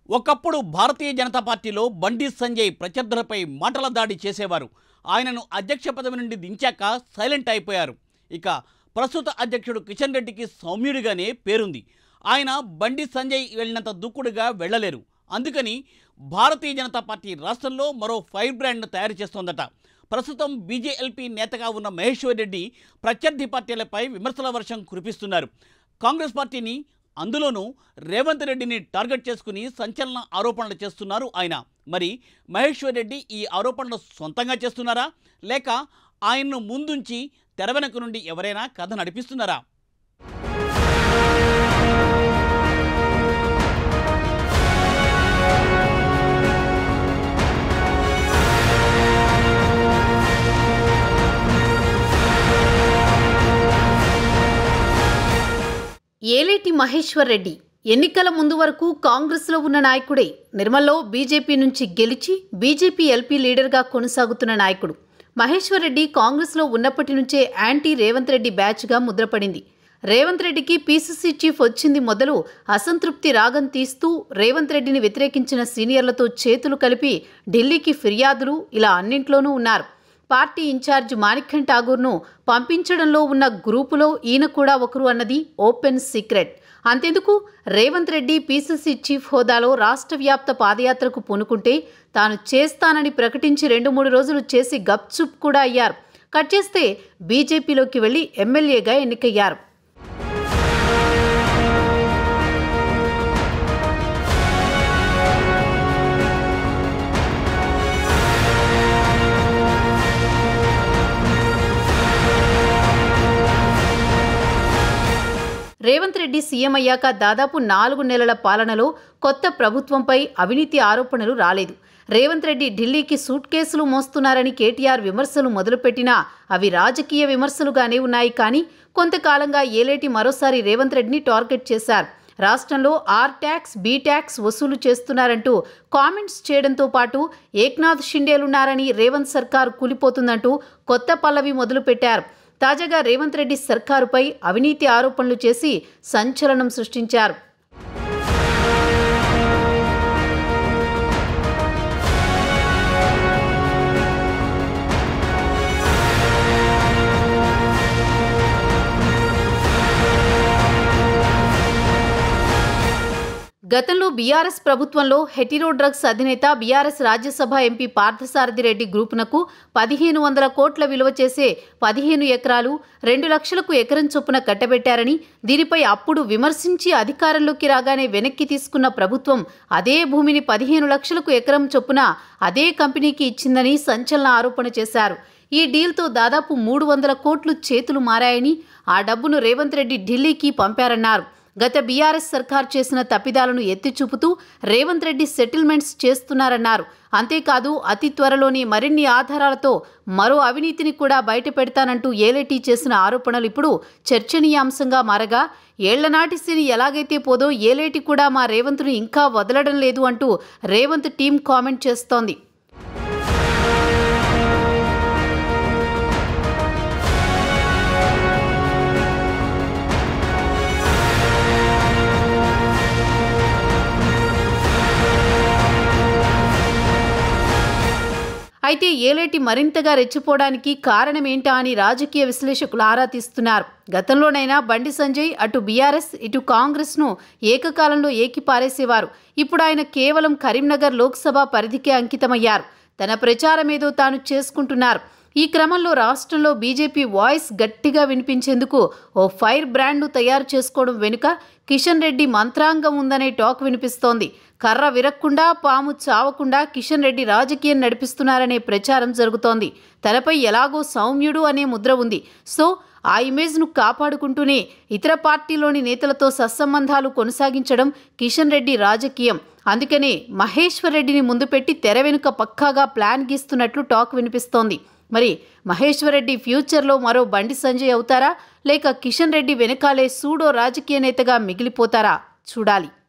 ఒకప్పుడు భారతీయ జనతా పార్టీలో బండి సంజయ్ ప్రత్యర్థులపై మాటల దాడి చేసేవారు ఆయనను అధ్యక్ష పదవి నుండి దించాక సైలెంట్ అయిపోయారు ఇక ప్రస్తుత అధ్యక్షుడు కిషన్ రెడ్డికి సౌమ్యుడిగానే పేరుంది ఆయన బండి సంజయ్ వెళ్ళినంత దూకుడుగా వెళ్ళలేరు అందుకని భారతీయ జనతా పార్టీ రాష్ట్రంలో మరో ఫైర్ బ్రాండ్ను తయారు చేస్తోందట ప్రస్తుతం బీజేఎల్పీ నేతగా ఉన్న మహేశ్వర్ రెడ్డి ప్రత్యర్థి పార్టీలపై విమర్శల వర్షం కురిపిస్తున్నారు కాంగ్రెస్ పార్టీని అందులోనూ రేవంత్ రెడ్డిని టార్గెట్ చేసుకుని సంచలన ఆరోపణలు చేస్తున్నారు ఆయన మరి మహేశ్వర్ రెడ్డి ఈ ఆరోపణలు సొంతంగా చేస్తున్నారా లేక ఆయన్ను ముందుంచి తెర వెనక నుండి ఎవరైనా కథ నడిపిస్తున్నారా ఏలేటి మహేశ్వర్ రెడ్డి ఎన్నికల ముందు వరకు కాంగ్రెస్లో ఉన్న నాయకుడే నిర్మల్లో బీజేపీ నుంచి గెలిచి బీజేపీ ఎల్పీ లీడర్గా కొనసాగుతున్న నాయకుడు మహేశ్వర్ రెడ్డి కాంగ్రెస్లో ఉన్నప్పటి నుంచే యాంటీ రేవంత్ రెడ్డి బ్యాచ్గా ముద్రపడింది రేవంత్ రెడ్డికి పీసీసీ చీఫ్ వచ్చింది మొదలు అసంతృప్తి రాగం తీస్తూ రేవంత్ రెడ్డిని వ్యతిరేకించిన సీనియర్లతో చేతులు కలిపి ఢిల్లీకి ఫిర్యాదులు ఇలా అన్నింట్లోనూ ఉన్నారు పార్టీ ఇన్ఛార్జ్ మాణిక్యం ఠాగూర్ను పంపించడంలో ఉన్న గ్రూపులో ఈయన కూడా ఒకరు అన్నది ఓపెన్ సీక్రెట్ అంతెందుకు రేవంత్ రెడ్డి పీసీసీ చీఫ్ హోదాలో రాష్ట్ర వ్యాప్త పాదయాత్రకు పూనుకుంటే తాను చేస్తానని ప్రకటించి రెండు మూడు రోజులు చేసి గప్చుప్ కూడా అయ్యారు కట్ చేస్తే బీజేపీలోకి వెళ్లి ఎమ్మెల్యేగా ఎన్నికయ్యారు రేవంత్ రెడ్డి సీఎం అయ్యాక దాదాపు నాలుగు నెలల పాలనలో కొత్త ప్రభుత్వంపై అవినీతి ఆరోపణలు రాలేదు రేవంత్ రెడ్డి ఢిల్లీకి సూట్ కేసులు మోస్తున్నారని కేటీఆర్ విమర్శలు మొదలుపెట్టినా అవి రాజకీయ విమర్శలుగానే ఉన్నాయి కానీ కొంతకాలంగా ఏలేటి మరోసారి రేవంత్ రెడ్డిని టార్గెట్ చేశారు రాష్ట్రంలో ఆర్ ట్యాక్స్ బీ ట్యాక్స్ వసూలు చేస్తున్నారంటూ కామెంట్స్ చేయడంతో పాటు ఏక్నాథ్ షిండేలున్నారని రేవంత్ సర్కార్ కూలిపోతుందంటూ కొత్త పల్లవి మొదలుపెట్టారు తాజాగా రేవంత్ రెడ్డి సర్కారుపై అవినీతి ఆరోపణలు చేసి సంచలనం సృష్టించారు గతంలో బీఆర్ఎస్ ప్రభుత్వంలో హెటిరో డ్రగ్స్ అధినేత బీఆర్ఎస్ రాజ్యసభ ఎంపీ పార్థసారథి రెడ్డి గ్రూపునకు పదిహేను వందల కోట్ల విలువ చేసే పదిహేను ఎకరాలు రెండు లక్షలకు ఎకరం చొప్పున కట్టబెట్టారని దీనిపై అప్పుడు విమర్శించి అధికారంలోకి రాగానే వెనక్కి తీసుకున్న ప్రభుత్వం అదే భూమిని పదిహేను లక్షలకు ఎకరం చొప్పున అదే కంపెనీకి ఇచ్చిందని సంచలన ఆరోపణ చేశారు ఈ డీల్తో దాదాపు మూడు వందల కోట్లు చేతులు మారాయని ఆ డబ్బును రేవంత్ రెడ్డి ఢిల్లీకి పంపారన్నారు గత బీఆర్ఎస్ సర్కార్ చేసిన తప్పిదాలను ఎత్తి చూపుతూ రేవంత్ రెడ్డి సెటిల్మెంట్స్ చేస్తున్నారన్నారు అంతేకాదు అతి త్వరలోనే మరిన్ని ఆధారాలతో మరో అవినీతిని కూడా బయట పెడతానంటూ ఏలేటి చేసిన ఆరోపణలు ఇప్పుడు చర్చనీయాంశంగా మారగా ఏళ్లనాటి సిని ఎలాగైతే పోదో ఏలేటి కూడా మా రేవంత్ను ఇంకా వదలడం లేదు అంటూ రేవంత్ టీం కామెంట్ చేస్తోంది అయితే ఏలేటి మరింతగా రెచ్చిపోవడానికి కారణమేంటా అని రాజకీయ విశ్లేషకులు ఆరా తీస్తున్నారు గతంలోనైనా బండి సంజయ్ అటు బీఆర్ఎస్ ఇటు కాంగ్రెస్ను ఏకకాలంలో ఏకిపారేసేవారు ఇప్పుడు ఆయన కేవలం కరీంనగర్ లోక్సభ పరిధికే అంకితమయ్యారు తన ప్రచారమేదో తాను చేసుకుంటున్నారు ఈ క్రమంలో రాష్ట్రంలో బీజేపీ వాయిస్ గట్టిగా వినిపించేందుకు ఓ ఫైర్ బ్రాండ్ను తయారు చేసుకోవడం వెనుక కిషన్ రెడ్డి మంత్రాంగం ఉందనే టాక్ వినిపిస్తోంది కర్ర విరక్కుండా పాము చావకుండా కిషన్ రెడ్డి రాజకీయం నడిపిస్తున్నారనే ప్రచారం జరుగుతోంది తనపై ఎలాగో సౌమ్యుడు అనే ముద్ర ఉంది సో ఆ ఇమేజ్ను కాపాడుకుంటూనే ఇతర పార్టీలోని నేతలతో సత్సంబంధాలు కొనసాగించడం కిషన్ రెడ్డి రాజకీయం అందుకనే మహేశ్వర్ రెడ్డిని ముందు పెట్టి తెర వెనుక పక్కాగా ప్లాన్ గీస్తున్నట్లు టాక్ వినిపిస్తోంది మరి మహేశ్వర్ రెడ్డి ఫ్యూచర్లో మరో బండి సంజయ్ అవుతారా లేక కిషన్ రెడ్డి వెనకాలే సూడో రాజకీయ నేతగా మిగిలిపోతారా చూడాలి